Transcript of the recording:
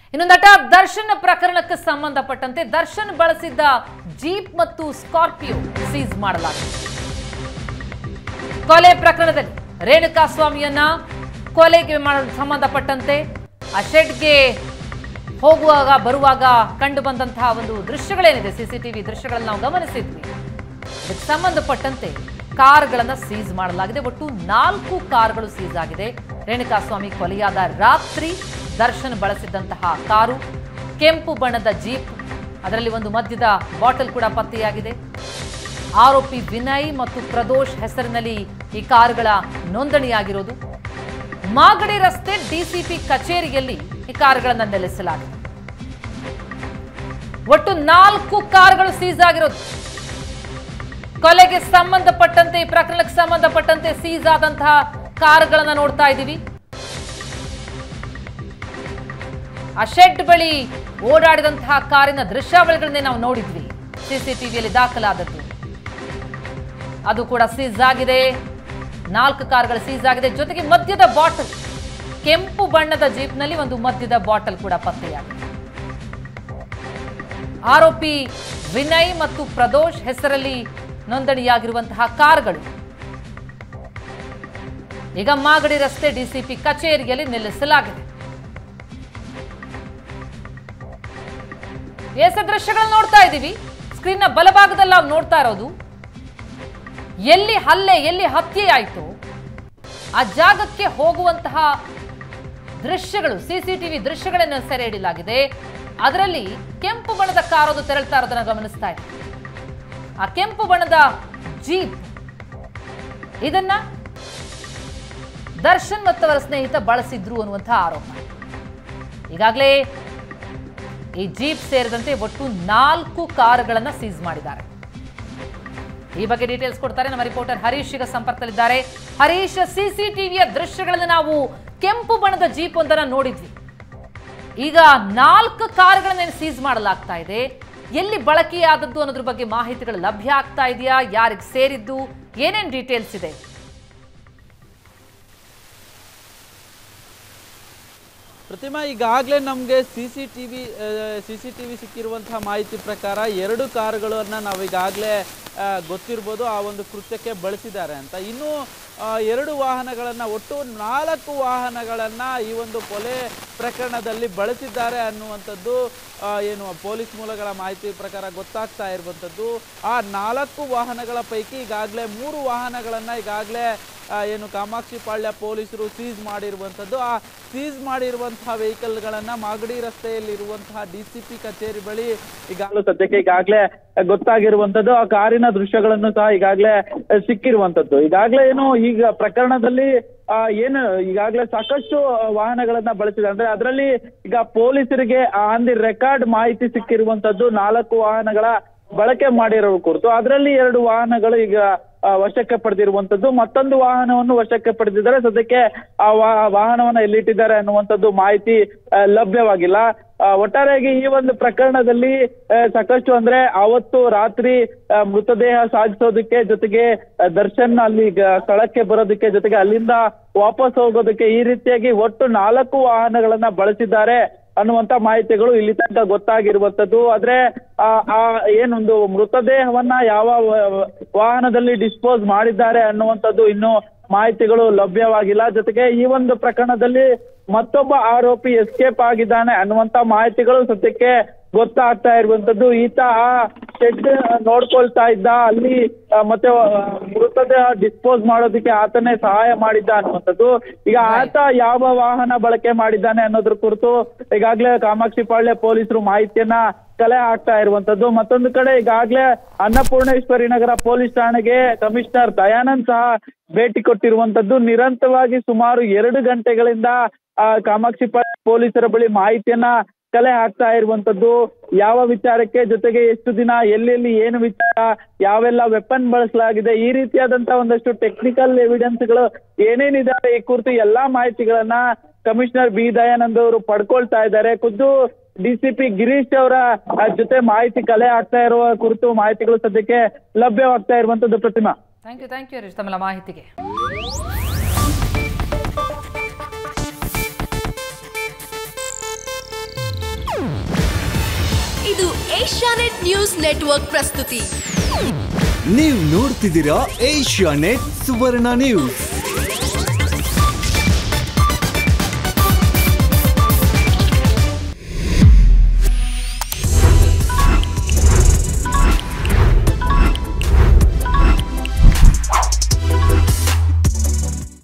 ಇನ್ನು ನಟ ದರ್ಶನ್ ಪ್ರಕರಣಕ್ಕೆ ಸಂಬಂಧಪಟ್ಟಂತೆ ದರ್ಶನ್ ಬಳಸಿದ್ದ ಜೀಪ್ ಮತ್ತು ಸ್ಕಾರ್ಪಿಯೋ ಸೀಸ್ ಮಾಡಲಾಗಿದೆ ಕೊಲೆ ಪ್ರಕರಣದಲ್ಲಿ ರೇಣುಕಾ ಸ್ವಾಮಿಯನ್ನ ಕೊಲೆಗೆ ಮಾಡ- ಸಂಬಂಧಪಟ್ಟಂತೆ ಆ ಶೆಡ್ಗೆ ಹೋಗುವಾಗ ಬರುವಾಗ ಕಂಡು ಬಂದಂತಹ ಒಂದು ದೃಶ್ಯಗಳೇನಿದೆ ಸಿಸಿಟಿವಿ ದೃಶ್ಯಗಳನ್ನ ನಾವು ಗಮನಿಸಿದ್ವಿ ಇದಕ್ಕೆ ಸಂಬಂಧಪಟ್ಟಂತೆ ಕಾರ್ಗಳನ್ನ ಸೀಸ್ ಮಾಡಲಾಗಿದೆ ಒಟ್ಟು ನಾಲ್ಕು ಕಾರ್ಗಳು ಸೀಸ್ ಆಗಿದೆ ರೇಣುಕಾ ಸ್ವಾಮಿ ಕೊಲೆಯಾದ ರಾತ್ರಿ ದರ್ಶನ್ ಬಳಸಿದ್ದಂತಹ ಕಾರು ಕೆಂಪು ಬಣ್ಣದ ಜೀಪ್ ಅದರಲ್ಲಿ ಒಂದು ಮದ್ಯದ ಬಾಟಲ್ ಕೂಡ ಪತ್ತೆಯಾಗಿದೆ ಆರೋಪಿ ವಿನಯ್ ಮತ್ತು ಪ್ರದೋಷ್ ಹೆಸರಿನಲ್ಲಿ ಈ ಕಾರುಗಳ ನೋಂದಣಿಯಾಗಿರೋದು ಮಾಗಡಿ ರಸ್ತೆ ಡಿಸಿಪಿ ಕಚೇರಿಯಲ್ಲಿ ಈ ಕಾರುಗಳನ್ನು ನಿಲ್ಲಿಸಲಾಗಿದೆ ಒಟ್ಟು ನಾಲ್ಕು ಕಾರುಗಳು ಸೀಸ್ ಆಗಿರೋದು ಕೊಲೆಗೆ ಸಂಬಂಧಪಟ್ಟಂತೆ ಈ ಪ್ರಕರಣಕ್ಕೆ ಸಂಬಂಧಪಟ್ಟಂತೆ ಸೀಸ್ ಆದಂತಹ ಕಾರುಗಳನ್ನ ನೋಡ್ತಾ ಇದ್ದೀವಿ ಆ ಶೆಡ್ ಬಳಿ ಓಡಾಡಿದಂತಹ ಕಾರಿನ ದೃಶ್ಯಾವಳಿಗಳನ್ನೇ ನಾವು ನೋಡಿದ್ವಿ ಸಿಸಿಟಿವಿಯಲ್ಲಿ ದಾಖಲಾದದ್ದು ಅದು ಕೂಡ ಸೀಸ್ ಆಗಿದೆ ನಾಲ್ಕು ಕಾರ್ಗಳು ಸೀಸ್ ಆಗಿದೆ ಜೊತೆಗೆ ಮದ್ಯದ ಬಾಟಲ್ ಕೆಂಪು ಬಣ್ಣದ ಜೀಪ್ನಲ್ಲಿ ಒಂದು ಮದ್ಯದ ಬಾಟಲ್ ಕೂಡ ಪತ್ತೆಯಾಗಿದೆ ಆರೋಪಿ ವಿನಯ್ ಮತ್ತು ಪ್ರದೋಷ್ ಹೆಸರಲ್ಲಿ ನೋಂದಣಿಯಾಗಿರುವಂತಹ ಕಾರ್ಗಳು ಈಗ ಮಾಗಡಿ ರಸ್ತೆ ಡಿಸಿಪಿ ಕಚೇರಿಯಲ್ಲಿ ನಿಲ್ಲಿಸಲಾಗಿದೆ ಎಸ ದೃಶ್ಯಗಳು ನೋಡ್ತಾ ಇದ್ದೀವಿ ಸ್ಕ್ರೀನ್ನ ಬಲಭಾಗದಲ್ಲಿ ನಾವು ನೋಡ್ತಾ ಇರೋದು ಎಲ್ಲಿ ಹಲ್ಲೆ ಎಲ್ಲಿ ಹತ್ಯೆ ಆಯಿತು ಆ ಜಾಗಕ್ಕೆ ಹೋಗುವಂತಹ ದೃಶ್ಯಗಳು ಸಿಸಿಟಿವಿ ದೃಶ್ಯಗಳನ್ನು ಸೆರೆ ಹಿಡಿಯಲಾಗಿದೆ ಅದರಲ್ಲಿ ಕೆಂಪು ಬಣ್ಣದ ಕಾರೊಂದು ತೆರಳ್ತಾ ಇರೋದನ್ನ ಗಮನಿಸ್ತಾ ಇದೆ ಆ ಕೆಂಪು ಬಣ್ಣದ ಜೀಪ್ ಇದನ್ನ ದರ್ಶನ್ ಮತ್ತು ಅವರ ಸ್ನೇಹಿತ ಬಳಸಿದ್ರು ಅನ್ನುವಂತಹ ಆರೋಪ ಈಗಾಗಲೇ ಈ ಜೀಪ್ ಸೇರಿದಂತೆ ಒಟ್ಟು ನಾಲ್ಕು ಕಾರುಗಳನ್ನ ಸೀಸ್ ಮಾಡಿದ್ದಾರೆ ಈ ಬಗ್ಗೆ ಡೀಟೇಲ್ಸ್ ಕೊಡ್ತಾರೆ ನಮ್ಮ ರಿಪೋರ್ಟರ್ ಹರೀಶ್ ಈಗ ಸಂಪರ್ಕದಲ್ಲಿದ್ದಾರೆ ಹರೀಶ್ ಸಿಸಿಟಿವಿಯ ದೃಶ್ಯಗಳನ್ನು ನಾವು ಕೆಂಪು ಬಣ್ಣದ ಜೀಪ್ ಒಂದನ್ನ ನೋಡಿದ್ವಿ ಈಗ ನಾಲ್ಕು ಕಾರುಗಳನ್ನ ಸೀಸ್ ಮಾಡಲಾಗ್ತಾ ಇದೆ ಎಲ್ಲಿ ಬಳಕೆಯಾದದ್ದು ಅನ್ನೋದ್ರ ಬಗ್ಗೆ ಮಾಹಿತಿಗಳು ಲಭ್ಯ ಆಗ್ತಾ ಇದೆಯಾ ಯಾರಿಗೆ ಸೇರಿದ್ದು ಏನೇನ್ ಡೀಟೇಲ್ಸ್ ಇದೆ ಪ್ರತಿಮಾ ಈಗಾಗಲೇ ನಮಗೆ C C T V C C T V ಸಿಕ್ಕಿರುವಂತಹ ಮಾಹಿತಿ ಪ್ರಕಾರ ಎರಡು ಕಾರುಗಳನ್ನು ನಾವು ಈಗಾಗಲೇ ಗೊತ್ತಿರ್ಬೋದು ಆ ಒಂದು ಕೃತ್ಯಕ್ಕೆ ಬಳಸಿದ್ದಾರೆ ಅಂತ ಇನ್ನು ಆ, ಎರಡು ವಾಹನಗಳನ್ನು ಒಟ್ಟು ನಾಲ್ಕು ವಾಹನಗಳನ್ನು ಈ ಒಂದು ಕೊಲೆ ಪ್ರಕರಣದಲ್ಲಿ ಬಳಸಿದ್ದಾರೆ ಅನ್ನುವಂಥದ್ದು ಆ, ಏನು ಪೊಲೀಸ್ ಮೂಲಗಳ ಮಾಹಿತಿ ಪ್ರಕಾರ ಗೊತ್ತಾಗ್ತಾ ಇರುವಂಥದ್ದು ಆ ನಾಲ್ಕು ವಾಹನಗಳ ಪೈಕಿ ಈಗಾಗಲೇ ಮೂರು ವಾಹನಗಳನ್ನು ಈಗಾಗಲೇ ಆ, ಏನು ಕಾಮಾಕ್ಷಿ ಪಾಳ್ಯ ಪೊಲೀಸರು ಸೀಸ್ ಮಾಡಿರುವಂಥದ್ದು ಆ ಸೀಸ್ ಮಾಡಿರುವಂತಹ ವೆಹಿಕಲ್ಗಳನ್ನು ಮಾಗಡಿ ರಸ್ತೆಯಲ್ಲಿರುವಂತಹ ಡಿ ಸಿ ಪಿ ಕಚೇರಿ ಬಳಿ ಈಗಾಗಲೇ ಸದ್ಯಕ್ಕೆ ಈಗಾಗಲೇ ಗೊತ್ತಾಗಿರುವಂಥದ್ದು ಆ ಕಾರಿನ ದೃಶ್ಯಗಳನ್ನು ಸಹ ಈಗಾಗಲೇ ಸಿಕ್ಕಿರುವಂಥದ್ದು ಈಗಾಗಲೇ ಏನು ಈಗ ಪ್ರಕರಣದಲ್ಲಿ ಆ, ಏನು ಈಗಾಗಲೇ ಸಾಕಷ್ಟು ವಾಹನಗಳನ್ನ ಬಳಸಿದೆ ಅಂದ್ರೆ ಅದರಲ್ಲಿ ಈಗ ಪೊಲೀಸರಿಗೆ ಆನ್ ದಿ ರೆಕಾರ್ಡ್ ಮಾಹಿತಿ ಸಿಕ್ಕಿರುವಂತದ್ದು ನಾಲ್ಕು ವಾಹನಗಳ ಬಳಕೆ ಮಾಡಿರೋ ಕುರಿತು ಅದರಲ್ಲಿ ಎರಡು ವಾಹನಗಳು ಈಗ ಆ, ವಶಕ್ಕೆ ಪಡೆದಿರುವಂತದ್ದು ಮತ್ತೊಂದು ವಾಹನವನ್ನು ವಶಕ್ಕೆ ಪಡೆದಿದ್ದಾರೆ ಸದ್ಯಕ್ಕೆ ಆ ವಾ- ವಾಹನವನ್ನ ಎಲ್ಲಿಟ್ಟಿದ್ದಾರೆ ಅನ್ನುವಂಥದ್ದು ಮಾಹಿತಿ ಆ, ಲಭ್ಯವಾಗಿಲ್ಲ ಆ, ಒಟ್ಟಾರೆಯಾಗಿ ಈ ಒಂದು ಪ್ರಕರಣದಲ್ಲಿ ಆ, ಸಾಕಷ್ಟು ಅಂದ್ರೆ ಅವತ್ತು ರಾತ್ರಿ ಆ, ಮೃತದೇಹ ಸಾಗಿಸೋದಕ್ಕೆ ಜೊತೆಗೆ ಆ, ದರ್ಶನ್ ಅಲ್ಲಿ ಗ- ಸ್ಥಳಕ್ಕೆ ಬರೋದಕ್ಕೆ ಜೊತೆಗೆ ಅಲ್ಲಿಂದ ವಾಪಸ್ ಹೋಗೋದಕ್ಕೆ ಈ ರೀತಿಯಾಗಿ ಒಟ್ಟು ನಾಲ್ಕು ವಾಹನಗಳನ್ನ ಬಳಸಿದ್ದಾರೆ ಅನ್ನುವಂತ ಮಾಹಿತಿಗಳು ಇಲ್ಲಿ ತನಕ ಗೊತ್ತಾಗಿರುವಂತದ್ದು ಆದ್ರೆ ಆ ಆ ಏನೊಂದು ಮೃತದೇಹವನ್ನ ಯಾವ ವ- ವಾಹನದಲ್ಲಿ ಡಿಸ್ಪೋಸ್ ಮಾಡಿದ್ದಾರೆ ಅನ್ನುವಂಥದ್ದು ಇನ್ನು ಮಾಹಿತಿಗಳು ಲಭ್ಯವಾಗಿಲ್ಲ ಜೊತೆಗೆ ಈ ಒಂದು ಪ್ರಕರಣದಲ್ಲಿ ಮತ್ತೊಬ್ಬ ಆರೋಪಿ ಎಸ್ಕೇಪ್ ಆಗಿದ್ದಾನೆ ಅನ್ನುವಂತ ಮಾಹಿತಿಗಳು ಸದ್ಯಕ್ಕೆ ಗೊತ್ತಾಗ್ತಾ ಇರುವಂತದ್ದು ಈತ ಆ ಶೆಡ್ ನೋಡ್ಕೊಳ್ತಾ ಇದ್ದ ಅಲ್ಲಿ ಆ, ಮತ್ತೆ ಆ, ಮೃತದೇಹ ಡಿಸ್ಪೋಸ್ ಮಾಡೋದಕ್ಕೆ ಆತನೇ ಸಹಾಯ ಮಾಡಿದ್ದ ಅನ್ನುವಂಥದ್ದು ಈಗ ಆತ ಯಾವ ವಾಹನ ಬಳಕೆ ಮಾಡಿದ್ದಾನೆ ಅನ್ನೋದ್ರ ಕುರಿತು ಈಗಾಗಲೇ ಕಾಮಾಕ್ಷಿ ಪಾಳ್ಯ ಪೊಲೀಸರು ಮಾಹಿತಿಯನ್ನ ಕಲೆ ಹಾಕ್ತಾ ಇರುವಂತದ್ದು ಮತ್ತೊಂದು ಕಡೆ ಈಗಾಗಲೇ ಅನ್ನಪೂರ್ಣೇಶ್ವರಿ ನಗರ ಪೊಲೀಸ್ ಠಾಣೆಗೆ ಕಮಿಷನರ್ ದಯಾನಂದ್ ಸಹ ಭೇಟಿ ಕೊಟ್ಟಿರುವಂತದ್ದು ನಿರಂತರವಾಗಿ ಸುಮಾರು ಎರಡು ಗಂಟೆಗಳಿಂದ ಆ, ಕಾಮಾಕ್ಷಿ ಪಾಳ್ಯ ಪೊಲೀಸರ ಬಳಿ ಮಾಹಿತಿಯನ್ನ ಕಲೆ ಹಾಕ್ತಾ ಇರುವಂತದ್ದು ಯಾವ ವಿಚಾರಕ್ಕೆ ಜೊತೆಗೆ ಎಷ್ಟು ದಿನ ಎಲ್ಲೆಲ್ಲಿ ಏನು ವಿಚಾರ ಯಾವೆಲ್ಲ ವೆಪನ್ ಬಳಸಲಾಗಿದೆ ಈ ರೀತಿಯಾದಂತ ಒಂದಷ್ಟು ಟೆಕ್ನಿಕಲ್ ಎವಿಡೆನ್ಸ್ಗಳು ಏನೇನಿದಾವೆ ಈ ಕುರಿತು ಎಲ್ಲಾ ಮಾಹಿತಿಗಳನ್ನ ಕಮಿಷನರ್ ಬಿ ದಯಾನಂದ್ ಅವರು ಪಡ್ಕೊಳ್ತಾ ಇದ್ದಾರೆ ಖುದ್ದು ಡಿಸಿಪಿ ಗಿರೀಶ್ ಅವರ ಆ, ಜೊತೆ ಮಾಹಿತಿ ಕಲೆ ಆಗ್ತಾ ಇರುವ ಕುರಿತು ಮಾಹಿತಿಗಳು ಸದ್ಯಕ್ಕೆ ಲಭ್ಯವಾಗ್ತಾ ಇರುವಂತದ್ದು Pratima thank you thank you Harish ತಮ್ಮೆಲ್ಲ ಮಾಹಿತಿಗೆ ಇದು ಏಷ್ಯಾನೆಟ್ ನ್ಯೂಸ್ ನೆಟ್ವರ್ಕ್ ಪ್ರಸ್ತುತಿ ನೀವು ನೋಡ್ತಿದ್ದೀರಾ ಏಷ್ಯಾ ನೆಟ್ ಸುವರ್ಣ ನ್ಯೂಸ್